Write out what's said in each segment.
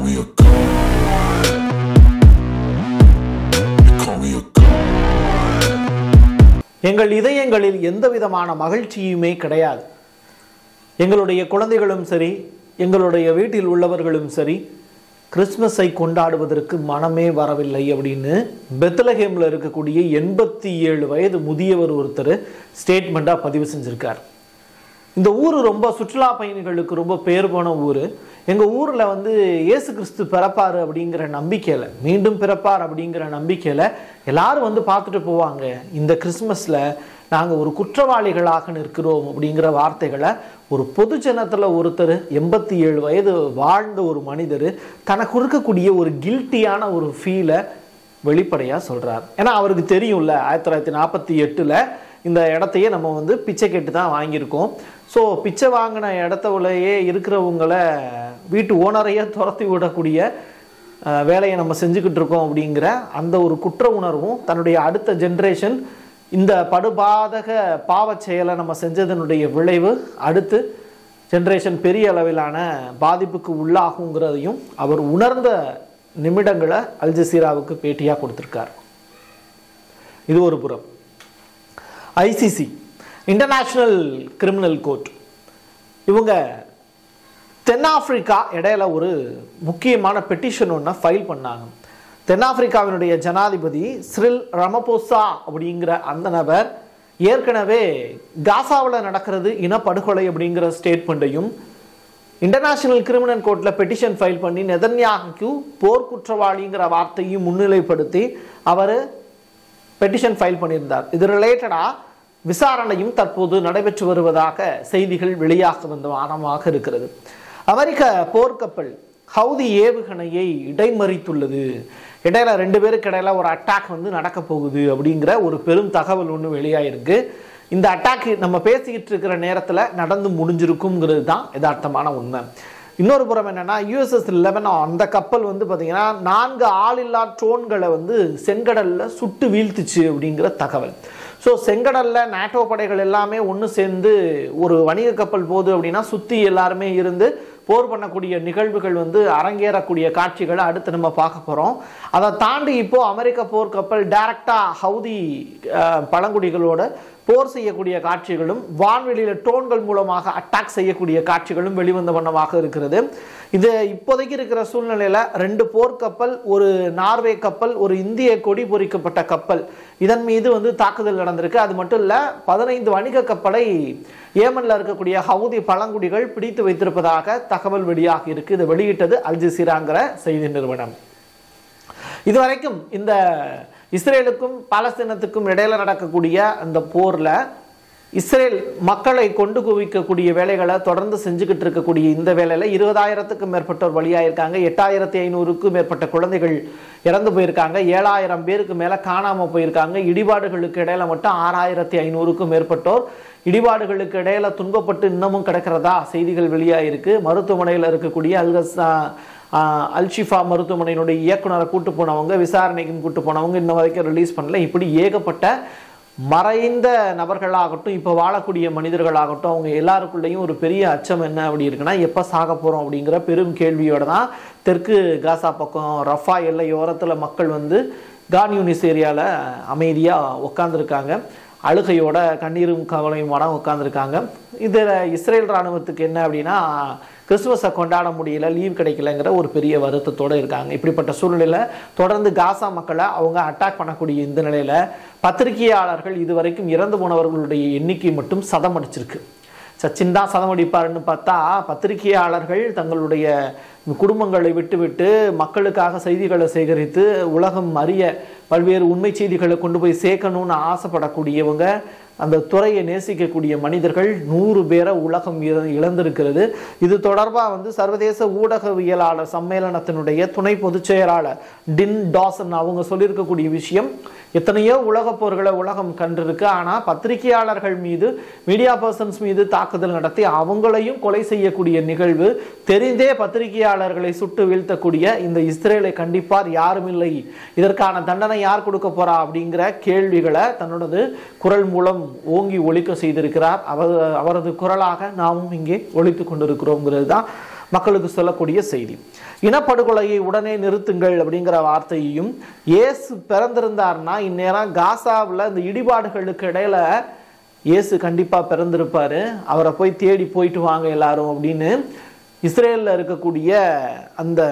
me a god. You call me a god. எங்கள் இதயங்களில் எந்த விதமான மகிழ்ச்சியுமே கிடையாது எங்களுடைய குழந்தைகளும் சரி எங்களுடைய வீட்டில் உள்ளவர்களும் சரி கிறிஸ்மஸை கொண்டாடுவதற்கு மனமே வரவில்லை அப்படின்னு பெத்லஹேமில் இருக்கக்கூடிய எண்பத்தி ஏழு வயது முதியவர் ஒருத்தர் ஸ்டேட்மெண்ட்டாக பதிவு செஞ்சுருக்கார் இந்த ஊர் ரொம்ப சுற்றுலா பயணிகளுக்கு ரொம்ப பேர் போன ஊர் எங்கள் ஊரில் வந்து இயேசு கிறிஸ்து பிறப்பார் அப்படிங்கிற நம்பிக்கையில் மீண்டும் பிறப்பார் அப்படிங்கிற நம்பிக்கையில் எல்லாரும் வந்து பார்த்துட்டு போவாங்க இந்த கிறிஸ்மஸில் நாங்கள் ஒரு குற்றவாளிகளாக நிற்கிறோம் அப்படிங்கிற வார்த்தைகளை ஒரு பொது ஜனத்தில் ஒருத்தர் எண்பத்தி ஏழு வயது வாழ்ந்த ஒரு மனிதர் தனக்கு இருக்கக்கூடிய ஒரு கில்ட்டியான ஒரு ஃபீலை வெளிப்படையாக சொல்கிறார் ஏன்னா அவருக்கு தெரியும்ல ஆயிரத்தி தொள்ளாயிரத்தி நாற்பத்தி எட்டில் இந்த இடத்தையே நம்ம வந்து பிச்சை கேட்டு தான் வாங்கியிருக்கோம் ஸோ பிச்சை வாங்கின இடத்துலயே இருக்கிறவங்கள வீட்டு ஓனரையே துரத்தி விடக்கூடிய அஹ், வேலையை நம்ம செஞ்சுக்கிட்டு இருக்கோம் அப்படிங்கிற அந்த ஒரு குற்ற உணர்வும் தன்னுடைய அடுத்த ஜென்ரேஷன் இந்த படுபாதக பாவச் செயலை நம்ம செஞ்சதனுடைய விளைவு அடுத்து ஜென்ரேஷன் பெரிய அளவிலான பாதிப்புக்கு உள்ளாகுங்கிறதையும் அவர் உணர்ந்த நிமிடங்களை அல் ஜசீராவுக்கு பேட்டியாக கொடுத்துருக்கார் இது ஒரு புறம் ஐசிசி இன்டர்நேஷ்னல் கிரிமினல் கோர்ட் இவங்க தென்னாப்பிரிக்கா இடையில ஒரு முக்கியமான பெட்டிஷன் ஒன்றை ஃபைல் பண்ணாங்க தென்னாப்பிரிக்காவினுடைய ஜனாதிபதி சிரில் ரமபோசா அப்படிங்கிற அந்த நபர் ஏற்கனவே காசாவில் நடக்கிறது இனப்படுகொலை அப்படிங்கிற ஸ்டேட்மெண்ட்டையும் இன்டர்நேஷனல் கிரிமினல் கோர்ட்டில் பெட்டிஷன் ஃபைல் பண்ணி நெதன்யாகு போர் குற்றவாளிங்கிற வார்த்தையும் முன்னிலைப்படுத்தி அவர் பெட்டிஷன் ஃபைல் பண்ணியிருந்தார் இது ரிலேட்டடாக விசாரணையும் தற்போது நடைபெற்று வருவதாக செய்திகள் வெளியாக வந்த வானமாக இருக்கிறது அமெரிக்க போர்க்கப்பல் ஹவுதி ஏவுகணையை இடைமறித்துள்ளது இடையில ரெண்டு பேருக்கு இடையில ஒரு அட்டாக் வந்து நடக்க போகுது அப்படிங்கிற ஒரு பெரும் தகவல் ஒன்று வெளியாயிருக்கு இந்த அட்டாக் நம்ம பேசிக்கிட்டு இருக்கிற நேரத்தில் நடந்து முடிஞ்சிருக்குங்கிறது தான் யதார்த்தமான உண்மை இன்னொரு புறம் என்னன்னா யூஎஸ்எஸ் லெவன் அந்த கப்பல் வந்து பார்த்தீங்கன்னா நான்கு ஆளில்லா ட்ரோன்களை வந்து செங்கடல்ல சுட்டு வீழ்த்துச்சு அப்படிங்கிற தகவல் ஸோ செங்கடல்ல நாட்டோ படைகள் எல்லாமே ஒன்று சேர்ந்து ஒரு வணிக கப்பல் போகுது அப்படின்னா சுற்றி எல்லாருமே இருந்து போர் பண்ணக்கூடிய நிகழ்வுகள் வந்து அரங்கேறக்கூடிய காட்சிகளை அடுத்து நம்ம பார்க்க போகிறோம் அதை தாண்டி இப்போ அமெரிக்க போர்க்கப்பல் டைரக்டாக ஹவுதி அஹ், பழங்குடிகளோட போர் செய்யக்கூடிய காட்சிகளும் வான்வெளியில் ட்ரோன்கள் மூலமாக அட்டாக் செய்யக்கூடிய காட்சிகளும் வெளிவந்த வண்ணமாக இருக்கிறது இது இப்போதைக்கு இருக்கிற சூழ்நிலையில் ரெண்டு போர்க்கப்பல் ஒரு நார்வே கப்பல் ஒரு இந்திய கொடி பொறிக்கப்பட்ட கப்பல் இதன் மீது வந்து தாக்குதல் நடந்திருக்கு அது மட்டும் இல்லை பதினைந்து வணிக கப்பலை ஏமன்ல இருக்கக்கூடிய ஹவுதி பழங்குடிகள் பிடித்து வைத்திருப்பதாக தகவல் வெளியாகி இருக்கு இதை வெளியிட்டது அல் ஜசீராங்கிற செய்தி நிறுவனம் இதுவரைக்கும் இந்த இஸ்ரேலுக்கும் பாலஸ்தீனத்துக்கும் இடையில நடக்கக்கூடிய அந்த போர்ல இஸ்ரேல் மக்களை கொண்டு குவிக்கக்கூடிய வேலைகளை தொடர்ந்து செஞ்சுக்கிட்டு இருக்கக்கூடிய இந்த வேலையில இருபதாயிரத்துக்கும் மேற்பட்டோர் பலியாயிருக்காங்க எட்டாயிரத்தி ஐநூறுக்கும் மேற்பட்ட குழந்தைகள் இறந்து போயிருக்காங்க ஏழாயிரம் பேருக்கு மேல காணாம போயிருக்காங்க இடிபாடுகளுக்கு இடையில மட்டும் ஆறாயிரத்தி ஐநூறுக்கும் மேற்பட்டோர் இடிபாடுகளுக்கு இடையில துன்பப்பட்டு இன்னமும் கிடக்கிறதா செய்திகள் வெளியாயிருக்கு மருத்துவமனையில் இருக்கக்கூடிய அல்கசா ஆஹ் அல்ஷிஃபா மருத்துவமனையினுடைய இயக்குனரை கூட்டு போனவங்க விசாரணைக்கும் கூட்டு போனவங்க இன்ன வரைக்கும் ரிலீஸ் பண்ணல இப்படி ஏகப்பட்ட மறைந்த நபர்களாகட்டும் இப்போ வாழக்கூடிய மனிதர்களாகட்டும் அவங்க எல்லாருக்குள்ளேயும் ஒரு பெரிய அச்சம் என்ன அப்படி இருக்குன்னா எப்போ சாக போகிறோம் அப்படிங்கிற பெரும் கேள்வியோட தான் தெற்கு காசா பக்கம் ரஃபா எல்லையோரத்தில் மக்கள் வந்து கான் யூனிஸ் ஏரியாவில் அமைதியாக உட்காந்துருக்காங்க அழுகையோட கண்ணீரும் கவலையுமான உட்காந்துருக்காங்க இதில் இஸ்ரேல் இராணுவத்துக்கு என்ன அப்படின்னா கிறிஸ்துமஸை கொண்டாட முடியல லீவ் கிடைக்கலங்கிற ஒரு பெரிய வருத்தத்தோடு இருக்காங்க இப்படிப்பட்ட சூழ்நிலையில் தொடர்ந்து காசா மக்களை அவங்க அட்டாக் பண்ணக்கூடிய இந்த நிலையில் பத்திரிகையாளர்கள் இதுவரைக்கும் இறந்து போனவர்களுடைய எண்ணிக்கை மட்டும் சதம் அடிச்சிருக்கு சச்சின் தான் சதம் அடிப்பாருன்னு பார்த்தா பத்திரிகையாளர்கள் தங்களுடைய குடும்பங்களை விட்டுவிட்டு மக்களுக்காக செய்திகளை சேகரித்து உலகம் அறிய பல்வேறு உண்மை செய்திகளை கொண்டு போய் சேர்க்கணும்னு ஆசைப்படக்கூடியவங்க அந்த துறையை நேசிக்கக்கூடிய மனிதர்கள் நூறு பேரை உலகம் இழ- இழந்திருக்கிறது இது தொடர்பாக வந்து சர்வதேச ஊடகவியலாளர் சம்மேளனத்தினுடைய துணை பொதுச் செயலாளர் டின் டாசன் அவங்க சொல்லியிருக்கக்கூடிய விஷயம் எத்தனையோ உலகப் போர்களை உலகம் கண்டிருக்கு ஆனால் பத்திரிகையாளர்கள் மீது மீடியா பர்சன்ஸ் மீது தாக்குதல் நடத்தி அவங்களையும் கொலை செய்யக்கூடிய நிகழ்வு தெரிந்தே பத்திரிகையாளர்களை சுட்டு வீழ்த்தக்கூடிய இந்த இஸ்ரேலை கண்டிப்பார் யாரும் இல்லை இதற்கான தண்டனை யார் கொடுக்க போறா அப்படிங்கிற கேள்விகளை தன்னோடது குரல் மூலம் ஓங்கி ஒலிக்க செய்திருக்கிறார் அவர் அவரது குரலாக நாமும் இங்கே ஒலித்து கொண்டிருக்கிறோங்கிறது தான் மக்களுக்கு சொல்லக்கூடிய செய்தி இனப்படுகொலையை உடனே நிறுத்துங்கள் அப்படிங்கிற வார்த்தையையும் இயேசு பிறந்திருந்தார்னா இந்நேரம் காசாவில் இந்த இடிபாடுகளுக்கு இடையில இயேசு கண்டிப்பாக பிறந்திருப்பாரு அவரை போய் தேடி போயிட்டு வாங்க எல்லாரும் அப்படின்னு இஸ்ரேலில் இருக்கக்கூடிய அந்த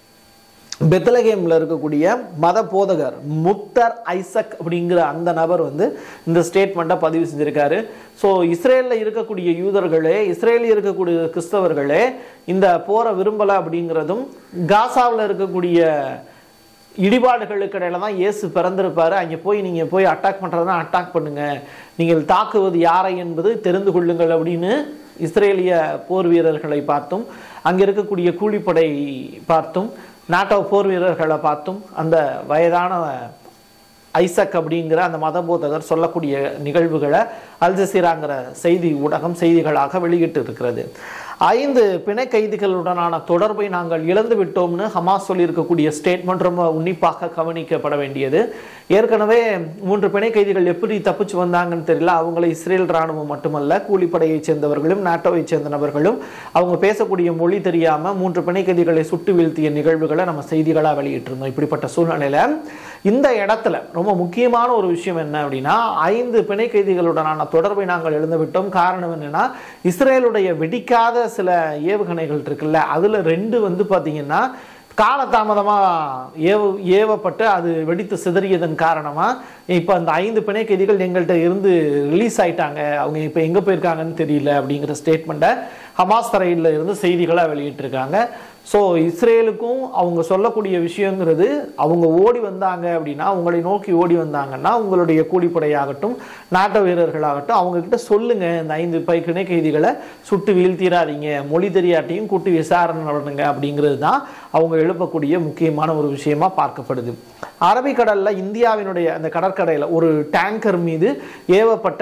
பெத்தலகேமில் இருக்கக்கூடிய மத போதகர் முக்தர் ஐசக் அப்படிங்கிற அந்த நபர் வந்து இந்த ஸ்டேட்மெண்ட்டை பதிவு செஞ்சிருக்காரு ஸோ இஸ்ரேலில் இருக்கக்கூடிய யூதர்களே இஸ்ரேலில் இருக்கக்கூடிய கிறிஸ்தவர்களே இந்த போரை விரும்பலை அப்படிங்கிறதும் காசாவில் இருக்கக்கூடிய இடிபாடுகளுக்கு இடையில தான் இயேசு பிறந்திருப்பாரு அங்கே போய் நீங்கள் போய் அட்டாக் பண்ணுறதுனா அட்டாக் பண்ணுங்க நீங்கள் தாக்குவது யாரை என்பது தெரிந்து கொள்ளுங்கள் அப்படின்னு இஸ்ரேலிய போர் வீரர்களை பார்த்தும் அங்கே இருக்கக்கூடிய கூலிப்படை பார்த்தும் நாட்டோ போர் வீரர்களை பார்த்தும் அந்த வயதான ஐசக் அப்படிங்கிற அந்த மதபோதகர் சொல்லக்கூடிய நிகழ்வுகளை அல் ஜசீராங்கிற செய்தி ஊடகம் செய்திகளாக வெளியிட்டு இருக்கிறது ஐந்து பிணை கைதிகளுடனான தொடர்பை நாங்கள் இழந்து விட்டோம்னு ஹமாஸ் சொல்லியிருக்கக்கூடிய ஸ்டேட்மெண்ட் ரொம்ப உன்னிப்பாக கவனிக்கப்பட வேண்டியது ஏற்கனவே மூன்று பிணை கைதிகள் எப்படி தப்பிச்சு வந்தாங்கன்னு தெரியல அவங்கள இஸ்ரேல் ராணுவம் மட்டுமல்ல கூலிப்படையைச் சேர்ந்தவர்களும் நாட்டோவைச் சேர்ந்த நபர்களும் அவங்க பேசக்கூடிய மொழி தெரியாம மூன்று பிணை கைதிகளை சுட்டு வீழ்த்திய நிகழ்வுகளை நம்ம செய்திகளாக வெளியிட்டிருந்தோம் இப்படிப்பட்ட சூழ்நிலையில இந்த இடத்துல ரொம்ப முக்கியமான ஒரு விஷயம் என்ன அப்படின்னா ஐந்து பிணை கைதிகளுடனான தொடர்பை நாங்கள் இழந்து விட்டோம் காரணம் என்னன்னா இஸ்ரேலுடைய வெடிக்காத சில ஏவுகணைகள் இருக்குல்ல அதுல ரெண்டு வந்து பாத்தீங்கன்னா காலதாமதமாக ஏவ ஏவப்பட்டு அது வெடித்து சிதறியதன் காரணமாக இப்போ அந்த ஐந்து பிணை கைதிகள் எங்கள்கிட்ட இருந்து ரிலீஸ் ஆயிட்டாங்க அவங்க இப்போ எங்கே போயிருக்காங்கன்னு தெரியல அப்படிங்கிற ஸ்டேட்மெண்ட்டை ஹமாஸ் தரையில் இருந்து செய்திகளாக வெளியிட்டிருக்காங்க ஸோ இஸ்ரேலுக்கும் அவங்க சொல்லக்கூடிய விஷயங்கிறது அவங்க ஓடி வந்தாங்க அப்படின்னா உங்களை நோக்கி ஓடி வந்தாங்கன்னா உங்களுடைய கூலிப்படையாகட்டும் நாட்டு வீரர்களாகட்டும் அவங்க கிட்ட சொல்லுங்க இந்த ஐந்து பை கிணை கைதிகளை சுட்டு வீழ்த்திடாதீங்க மொழி தெரியாட்டியும் கூட்டி விசாரணை நடனுங்க அப்படிங்கிறது தான் அவங்க எழுப்பக்கூடிய முக்கியமான ஒரு விஷயமா பார்க்கப்படுது அரபிக்கடல்ல இந்தியாவினுடைய அந்த கடற்கரையில் ஒரு டேங்கர் மீது ஏவப்பட்ட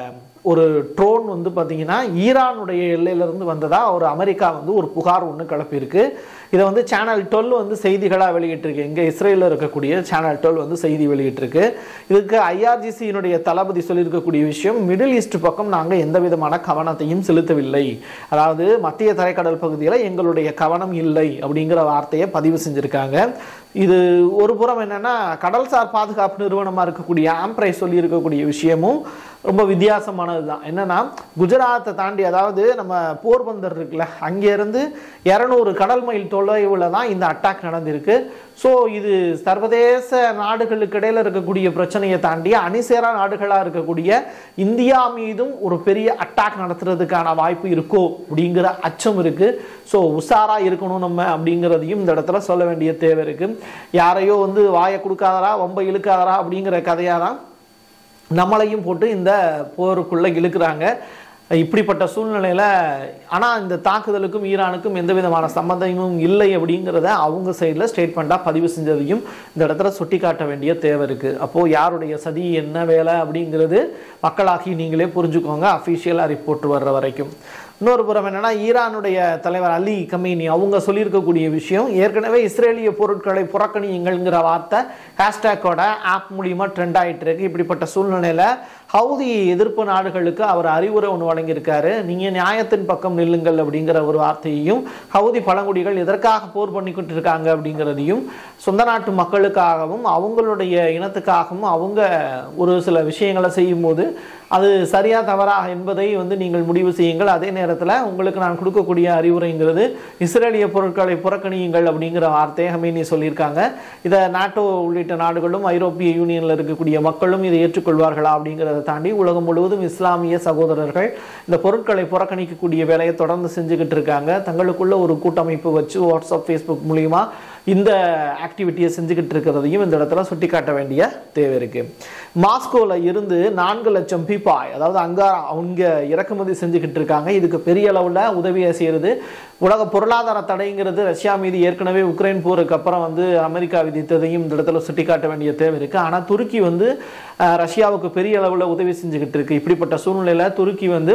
ஒரு ட்ரோன் வந்து பார்த்தீங்கன்னா ஈரானுடைய எல்லையிலிருந்து வந்ததா ஒரு அமெரிக்கா வந்து ஒரு புகார் ஒன்று கிளப்பியிருக்கு இதை வந்து சேனல் டுவெல் வந்து செய்திகளாக வெளியிட்டிருக்கு இங்கே இஸ்ரேலில் இருக்கக்கூடிய சேனல் டுவெல் வந்து செய்தி வெளியிட்டிருக்கு இதுக்கு ஐஆர்ஜிசியினுடைய தளபதி சொல்லியிருக்கக்கூடிய விஷயம் மிடில் ஈஸ்ட் பக்கம் நாங்கள் எந்த விதமான கவனத்தையும் செலுத்தவில்லை அதாவது மத்திய தரைக்கடல் பகுதியில் எங்களுடைய கவனம் இல்லை அப்படிங்கிற வார்த்தையை பதிவு செஞ்சுருக்காங்க இது ஒரு புறம் என்னன்னா கடல்சார் பாதுகாப்பு நிறுவனமாக இருக்கக்கூடிய ஆம்ப்ரை சொல்லி இருக்கக்கூடிய விஷயமும் ரொம்ப வித்தியாசமானது தான் என்னன்னா குஜராத்தை தாண்டி அதாவது நம்ம போர்பந்தர் இருக்குல்ல அங்கேருந்து இரநூறு கடல் மைல் தொலைவில் தான் இந்த அட்டாக் நடந்திருக்கு ஸோ இது சர்வதேச நாடுகளுக்கு இடையில இருக்கக்கூடிய பிரச்சனையை தாண்டி அணிசேரா நாடுகளாக இருக்கக்கூடிய இந்தியா மீதும் ஒரு பெரிய அட்டாக் நடத்துறதுக்கான வாய்ப்பு இருக்கோ அப்படிங்கிற அச்சம் இருக்கு ஸோ உஷாரா இருக்கணும் நம்ம அப்படிங்கிறதையும் இந்த இடத்துல சொல்ல வேண்டிய தேவை இருக்கு யாரையோ வந்து வாயை கொடுக்காதரா ரொம்ப இழுக்காதரா அப்படிங்கிற கதையாக தான் நம்மளையும் போட்டு இந்த போருக்குள்ளே இழுக்கிறாங்க இப்படிப்பட்ட சூழ்நிலையில் ஆனால் இந்த தாக்குதலுக்கும் ஈரானுக்கும் எந்த விதமான சம்மந்தமும் இல்லை அப்படிங்கிறத அவங்க சைடில் ஸ்டேட்மெண்ட்டாக பதிவு செஞ்சதையும் இந்த இடத்துல சுட்டி காட்ட வேண்டிய தேவை இருக்குது அப்போது யாருடைய சதி என்ன வேலை அப்படிங்கிறது மக்களாகி நீங்களே புரிஞ்சுக்கோங்க அஃபிஷியலாக ரிப்போர்ட் வர்ற வரைக்கும் இன்னொரு புறம் என்னன்னா ஈரானுடைய தலைவர் அலி கமீனி அவங்க சொல்லியிருக்கக்கூடிய விஷயம் ஏற்கனவே இஸ்ரேலிய பொருட்களை புறக்கணியுங்கள்ங்கிற வார்த்தை ஹேஷ்டேக்கோட ஆப் மூலியமா ட்ரெண்ட் ஆயிட்டு இருக்கு இப்படிப்பட்ட சூழ்நிலையில ஹவுதி எதிர்ப்பு நாடுகளுக்கு அவர் அறிவுரை ஒன்று வழங்கியிருக்காரு நீங்க நியாயத்தின் பக்கம் நில்லுங்கள் அப்படிங்கிற ஒரு வார்த்தையையும் ஹவுதி பழங்குடிகள் எதற்காக போர் பண்ணிக்கிட்டு இருக்காங்க அப்படிங்கிறதையும் சொந்த நாட்டு மக்களுக்காகவும் அவங்களுடைய இனத்துக்காகவும் அவங்க ஒரு சில விஷயங்களை செய்யும்போது அது சரியா தவறா என்பதை வந்து நீங்கள் முடிவு செய்யுங்கள் அதே நேரத்தில் உங்களுக்கு நான் கொடுக்கக்கூடிய அறிவுரைங்கிறது இஸ்ரேலிய பொருட்களை புறக்கணியுங்கள் அப்படிங்கிற வார்த்தையை ஹமீனி சொல்லியிருக்காங்க இதை நாட்டோ உள்ளிட்ட நாடுகளும் ஐரோப்பிய யூனியனில் இருக்கக்கூடிய மக்களும் இதை ஏற்றுக்கொள்வார்களா அப்படிங்கிறத தாண்டி உலகம் முழுவதும் இஸ்லாமிய சகோதரர்கள் இந்த பொருட்களை புறக்கணிக்கக்கூடிய வேலையை தொடர்ந்து செஞ்சுக்கிட்டு இருக்காங்க தங்களுக்குள்ள ஒரு கூட்டமைப்பு வச்சு வாட்ஸ்அப் ஃபேஸ்புக் மூலியமா இந்த ஆக்டிவிட்டியை செஞ்சுக்கிட்டு இருக்கிறதையும் இந்த இடத்துல சுட்டிக்காட்ட வேண்டிய தேவை இருக்கு மாஸ்கோவில் இருந்து நான்கு லட்சம் பீப்பாய் அதாவது அங்கே அவங்க இறக்குமதி செஞ்சுக்கிட்டு இருக்காங்க இதுக்கு பெரிய அளவில் உதவியை செய்கிறது உலக பொருளாதார தடைங்கிறது ரஷ்யா மீது ஏற்கனவே உக்ரைன் போருக்கு அப்புறம் வந்து அமெரிக்கா விதித்ததையும் இந்த இடத்துல சுட்டிக்காட்ட வேண்டிய தேவை இருக்குது ஆனால் துருக்கி வந்து அஹ், ரஷ்யாவுக்கு பெரிய அளவில் உதவி செஞ்சுக்கிட்டு இருக்கு இப்படிப்பட்ட சூழ்நிலையில் துருக்கி வந்து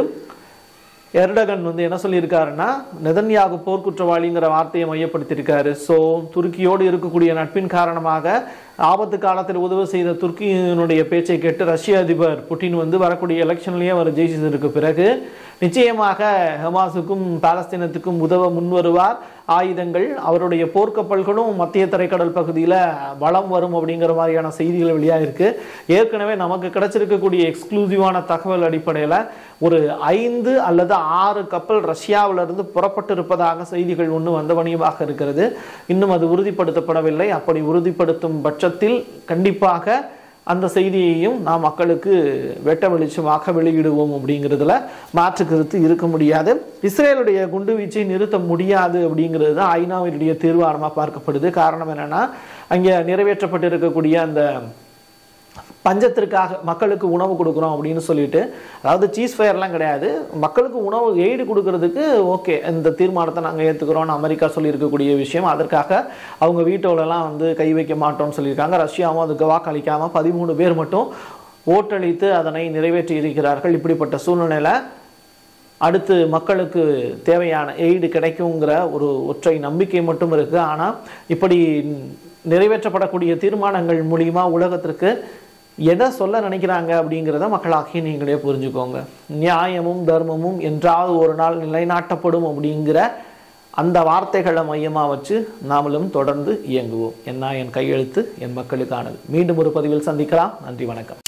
எர்டகன் வந்து என்ன சொல்லியிருக்காருன்னா நெதன்யாகு போர்க்குற்றவாளிங்கிற வார்த்தையை மையப்படுத்தியிருக்காரு ஸோ துருக்கியோடு இருக்கக்கூடிய நட்பின் காரணமாக ஆபத்து காலத்தில் உதவி செய்த துருக்கியினுடைய பேச்சை கேட்டு ரஷ்ய அதிபர் புட்டின் வந்து வரக்கூடிய எலெக்ஷன்லேயே அவர் ஜெயிச்சதற்கு பிறகு நிச்சயமாக ஹமாஸுக்கும் பாலஸ்தீனத்துக்கும் உதவ முன்வருவார் ஆயுதங்கள் அவருடைய போர்க்கப்பல்களும் மத்திய தரைக்கடல் பகுதியில் வளம் வரும் அப்படிங்கிற மாதிரியான செய்திகள் வெளியாக இருக்கு ஏற்கனவே நமக்கு கிடைச்சிருக்கக்கூடிய எக்ஸ்க்ளூசிவான தகவல் அடிப்படையில் ஒரு ஐந்து அல்லது ஆறு கப்பல் ரஷ்யாவிலிருந்து புறப்பட்டிருப்பதாக செய்திகள் ஒன்று வந்தவணியமாக இருக்கிறது இன்னும் அது உறுதிப்படுத்தப்படவில்லை அப்படி உறுதிப்படுத்தும் பட்சத்தில் கண்டிப்பாக அந்த செய்தியையும் நாம் மக்களுக்கு வெட்ட வெளிச்சமாக வெளியிடுவோம் அப்படிங்கிறதுல மாற்று கருத்து இருக்க முடியாது இஸ்ரேலுடைய குண்டுவீச்சை நிறுத்த முடியாது அப்படிங்கிறது தான் ஐநாவினுடைய தீர்மானமாக பார்க்கப்படுது காரணம் என்னன்னா அங்கே நிறைவேற்றப்பட்டிருக்கக்கூடிய அந்த பஞ்சத்திற்காக மக்களுக்கு உணவு கொடுக்குறோம் அப்படின்னு சொல்லிட்டு அதாவது சீஸ் ஃபயர்லாம் கிடையாது மக்களுக்கு உணவு எய்டு கொடுக்கறதுக்கு ஓகே இந்த தீர்மானத்தை நாங்கள் ஏற்றுக்கிறோம்னு அமெரிக்கா சொல்லியிருக்கக்கூடிய விஷயம் அதற்காக அவங்க வீட்டோலலாம் வந்து கை வைக்க மாட்டோம்னு சொல்லியிருக்காங்க ரஷ்யாவும் அதுக்கு வாக்களிக்காமல் பதிமூணு பேர் மட்டும் ஓட்டளித்து அதனை நிறைவேற்றி இருக்கிறார்கள் இப்படிப்பட்ட சூழ்நிலையில் அடுத்து மக்களுக்கு தேவையான எய்டு கிடைக்குங்கிற ஒரு ஒற்றை நம்பிக்கை மட்டும் இருக்குது ஆனால் இப்படி நிறைவேற்றப்படக்கூடிய தீர்மானங்கள் மூலியமா உலகத்திற்கு எதை சொல்ல நினைக்கிறாங்க அப்படிங்கிறத மக்களாகிய நீங்களே புரிஞ்சுக்கோங்க நியாயமும் தர்மமும் என்றாவது ஒரு நாள் நிலைநாட்டப்படும் அப்படிங்கிற அந்த வார்த்தைகளை மையமாக வச்சு நாமளும் தொடர்ந்து இயங்குவோம் என்ன என் கையெழுத்து என் மக்களுக்கானது மீண்டும் ஒரு பதிவில் சந்திக்கலாம் நன்றி வணக்கம்